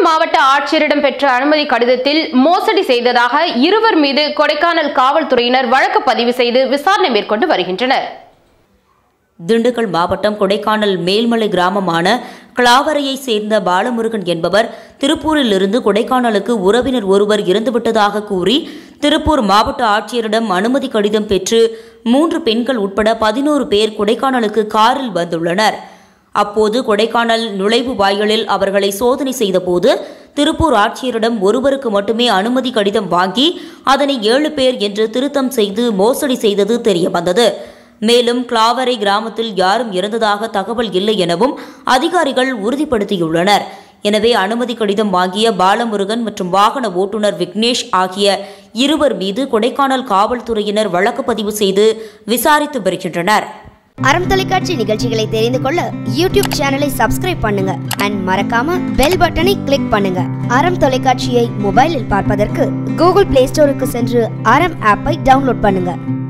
மாவட்ட ஆட்சியரிடம் பெற்ற அனுமதி கடிதத்தில் மோசடி செய்ததாக இருவர் மீது கொடைக்கானல் காவல்துறையினர் வழக்கு பதிவு செய்து விசாரணை மேற்கொண்டு வருகின்றனர் திண்டுக்கல் மாவட்டம் கொடைக்கானல் மேல்மலை கிராமமான கிளாவரையை சேர்ந்த பாலமுருகன் என்பவர் திருப்பூரிலிருந்து கொடைக்கானலுக்கு உறவினர் ஒருவர் இறந்துவிட்டதாக கூறி திருப்பூர் மாவட்ட ஆட்சியரிடம் அனுமதி கடிதம் பெற்று மூன்று பெண்கள் உட்பட பதினோரு பேர் கொடைக்கானலுக்கு காரில் வந்துள்ளனர் அப்போது கொடைக்கானல் நுழைவு வாயிலில் அவர்களை சோதனை செய்தபோது திருப்பூர் ஆட்சியரிடம் ஒருவருக்கு மட்டுமே அனுமதி கடிதம் வாங்கி அதனை ஏழு பேர் என்று திருத்தம் செய்து மோசடி செய்தது தெரியவந்தது மேலும் கிளாவரை கிராமத்தில் யாரும் இறந்ததாக தகவல் இல்லை எனவும் அதிகாரிகள் உறுதிப்படுத்தியுள்ளனர் எனவே அனுமதி கடிதம் வாங்கிய பாலமுருகன் மற்றும் வாகன ஓட்டுநர் விக்னேஷ் ஆகிய இருவர் மீது கொடைக்கானல் காவல்துறையினர் வழக்கு பதிவு செய்து விசாரித்து வருகின்றனர் அறம் தொலைக்காட்சி நிகழ்ச்சிகளை தெரிந்து கொள்ள யூடியூப் சேனலை சப்ஸ்கிரைப் பண்ணுங்க அண்ட் மறக்காம பெல் பட்டனை கிளிக் பண்ணுங்க அறம் தொலைக்காட்சியை மொபைலில் பார்ப்பதற்கு கூகுள் பிளே ஸ்டோருக்கு சென்று அறம் ஆப்பை டவுன்லோட் பண்ணுங்க